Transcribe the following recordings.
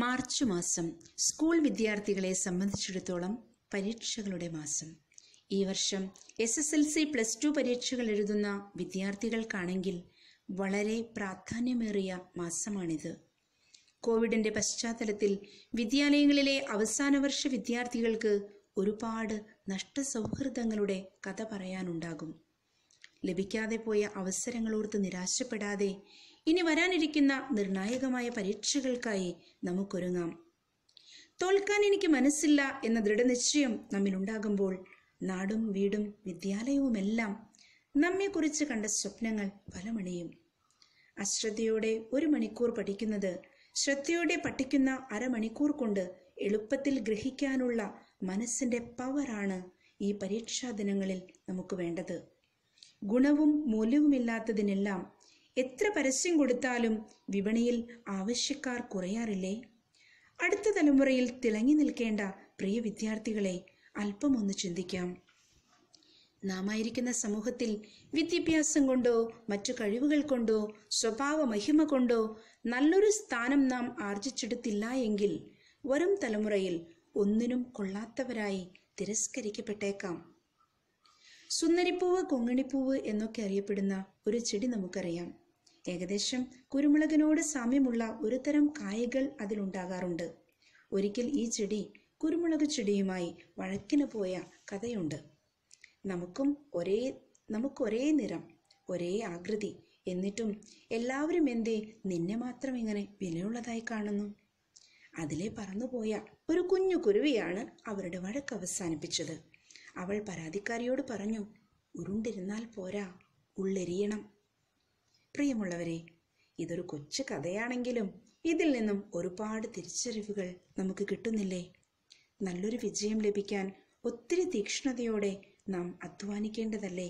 March മാസം school വിദ്യാർത്ഥികളെ സംബന്ധിച്ചിടത്തോളം പരീക്ഷകളുടെ മാസം ഈ വർഷം S S L C plus two പരീക്ഷകൾ എഴുതുന്ന വിദ്യാർത്ഥികൾക്കാണെങ്കിൽ വളരെ പ്രാധാന്യമേറിയ മാസമാണിത് കോവിഡിന്റെ പശ്ചാത്തലത്തിൽ വിദ്യാലയങ്ങളിലെ അവസാന വർഷ വിദ്യാർത്ഥികൾക്ക് ഒരുപാട് നഷ്ടസൗഹൃദങ്ങളുടെ കഥ പറയാനുണ്ടാകും ലഭിക്കാതെ പോയ അവസരങ്ങളോർത്ത് നിരാശപ്പെടാതെ ഇനി വരാനിരിക്കുന്ന നിർണായകമായ പരീക്ഷകൾക്കായി നമുക്കൊരുങ്ങാം തോൽക്കാൻ എനിക്ക് മനസ്സില്ല എന്ന ദൃഢനിശ്ചയം നമ്മിലുണ്ടാകുമ്പോൾ നാടും വീടും വിദ്യാലയവുമെല്ലാം നമ്മെക്കുറിച്ച് കണ്ട സ്വപ്നങ്ങൾ ഫലമണിയും അശ്രദ്ധയോടെ ഒരു മണിക്കൂർ പഠിക്കുന്നത് ശ്രദ്ധയോടെ പഠിക്കുന്ന അരമണിക്കൂർ കൊണ്ട് എളുപ്പത്തിൽ ഗ്രഹിക്കാനുള്ള മനസ്സിന്റെ പവറാണ് ഈ പരീക്ഷാ ദിനങ്ങളിൽ നമുക്ക് വേണ്ടത് ഗുണവും മൂല്യവുമില്ലാത്തതിനെല്ലാം എത്ര പരസ്യം കൊടുത്താലും വിപണിയിൽ ആവശ്യക്കാർ കുറയാറില്ലേ അടുത്ത തലമുറയിൽ തിളങ്ങി നിൽക്കേണ്ട പ്രിയ വിദ്യാർത്ഥികളെ അല്പമൊന്ന് ചിന്തിക്കാം നാമായിരിക്കുന്ന സമൂഹത്തിൽ വിദ്യാഭ്യാസം കൊണ്ടോ മറ്റു കഴിവുകൾ കൊണ്ടോ സ്വഭാവ മഹിമ കൊണ്ടോ നല്ലൊരു സ്ഥാനം നാം ആർജിച്ചെടുത്തില്ല എങ്കിൽ വരും തലമുറയിൽ ഒന്നിനും കൊള്ളാത്തവരായി തിരസ്കരിക്കപ്പെട്ടേക്കാം സുന്ദരിപ്പൂവ് കൊങ്ങിണിപ്പൂവ് എന്നൊക്കെ അറിയപ്പെടുന്ന ഒരു ചെടി നമുക്കറിയാം ഏകദേശം കുരുമുളകിനോട് സാമ്യമുള്ള ഒരു തരം കായകൾ അതിലുണ്ടാകാറുണ്ട് ഒരിക്കൽ ഈ ചെടി കുരുമുളക് ചെടിയുമായി വഴക്കിന് പോയ കഥയുണ്ട് നമുക്കും ഒരേ നമുക്ക് ഒരേ നിറം ഒരേ ആകൃതി എന്നിട്ടും എല്ലാവരും എന്തേ നിന്നെ മാത്രം ഇങ്ങനെ വിലയുള്ളതായി കാണുന്നു അതിലെ പറന്നുപോയ ഒരു കുഞ്ഞു കുരുവിയാണ് അവരുടെ വഴക്ക് അവസാനിപ്പിച്ചത് അവൾ പരാതിക്കാരിയോട് പറഞ്ഞു ഉരുണ്ടിരുന്നാൽ പോരാ ഉള്ളെരിയണം പ്രിയമുള്ളവരെ ഇതൊരു കൊച്ചു കഥയാണെങ്കിലും ഇതിൽ നിന്നും ഒരുപാട് തിരിച്ചറിവുകൾ നമുക്ക് കിട്ടുന്നില്ലേ നല്ലൊരു വിജയം ലഭിക്കാൻ ഒത്തിരി തീക്ഷ്ണതയോടെ നാം അധ്വാനിക്കേണ്ടതല്ലേ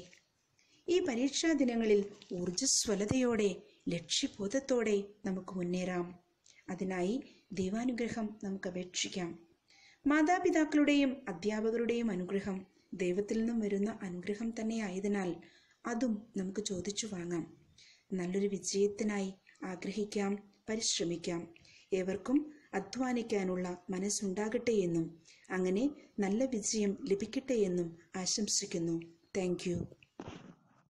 ഈ പരീക്ഷാ ദിനങ്ങളിൽ ഊർജ്ജസ്വലതയോടെ ലക്ഷ്യബോധത്തോടെ നമുക്ക് മുന്നേറാം അതിനായി ദൈവാനുഗ്രഹം നമുക്ക് അപേക്ഷിക്കാം മാതാപിതാക്കളുടെയും അധ്യാപകരുടെയും അനുഗ്രഹം ദൈവത്തിൽ നിന്നും വരുന്ന അനുഗ്രഹം തന്നെയായതിനാൽ അതും നമുക്ക് ചോദിച്ചു വാങ്ങാം നല്ലൊരു വിജയത്തിനായി ആഗ്രഹിക്കാം പരിശ്രമിക്കാം ഏവർക്കും അധ്വാനിക്കാനുള്ള മനസ്സുണ്ടാകട്ടെ എന്നും അങ്ങനെ നല്ല വിജയം ലഭിക്കട്ടെ എന്നും ആശംസിക്കുന്നു താങ്ക്